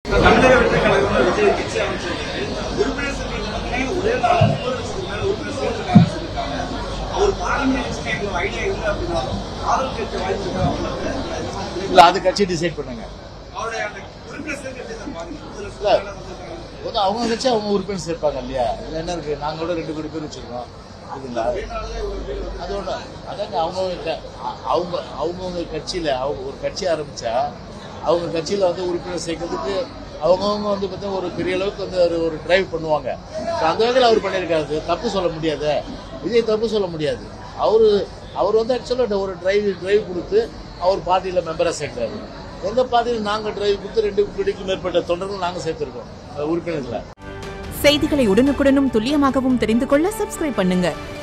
தமிழக வெற்றி கழகம் விஜய் கட்சி அமைச்சிருக்கு உறுப்பினர் சேர்க்கை ஒரே நாள் முப்பது லட்சத்துக்கு மேல உறுப்பினர் சேர்த்திருக்காங்கன்னு சொல்லியிருக்காங்க அவர் பாரம்பரிய கட்சிக்கு எங்களுக்கு ஐடியா இல்லை அப்படின்னா ஆதரவு கேட்க வாய்ப்பு இருக்கா இல்ல அது கட்சி டிசைட் பண்ணுங்க அவருடைய அந்த உறுப்பினர் சேர்க்கை எப்படி சார் பாக்குறீங்க முப்பது லட்சத்துக்கு இல்ல. மேல வந்திருக்காங்க வந்து அவங்க கட்சி அவங்க உறுப்பினர் சேர்ப்பாங்க இல்லையா இதுல என்ன இருக்கு நாங்க கூட ரெண்டு கோடி பேர் வச்சிருக்கோம் இதுங்களா அது ஒண்ணு அதாங்க அவங்க அவங்க அவங்கவுங்க கட்சியில அவங்க ஒரு கட்சி ஆரம்பிச்சா அவங்க கட்சியில வந்து உறுப்பினர் சேர்க்கறதுக்கு அவங்கவுங்க வந்து பார்த்தா ஒரு பெரிய அளவுக்கு வந்து ஒரு ஒரு டிரைவ் பண்ணுவாங்க So அந்த வகையில் அவர் பண்ணியிருக்காரு தப்பு சொல்ல முடியாது விஜய் தப்பு சொல்ல முடியாது அவரு அவர் வந்து ஆக்சுவலாக ஒரு டிரைவ் டிரைவ் கொடுத்து அவர் பார்ட்டியில் மெம்பராக சேர்க்கிறாரு எங்க பார்ட்டியில் நாங்கள் டிரைவ் கொடுத்து ரெண்டு கோடிக்கு மேற்பட்ட தொண்டர்கள் நாங்கள் சேர்த்துருக்கோம் உறுப்பினர்களை செய்திகளை உடனுக்குடனும் துல்லியமாகவும் தெரிந்து கொள்ள சப்ஸ்கிரைப் பண்ணுங்க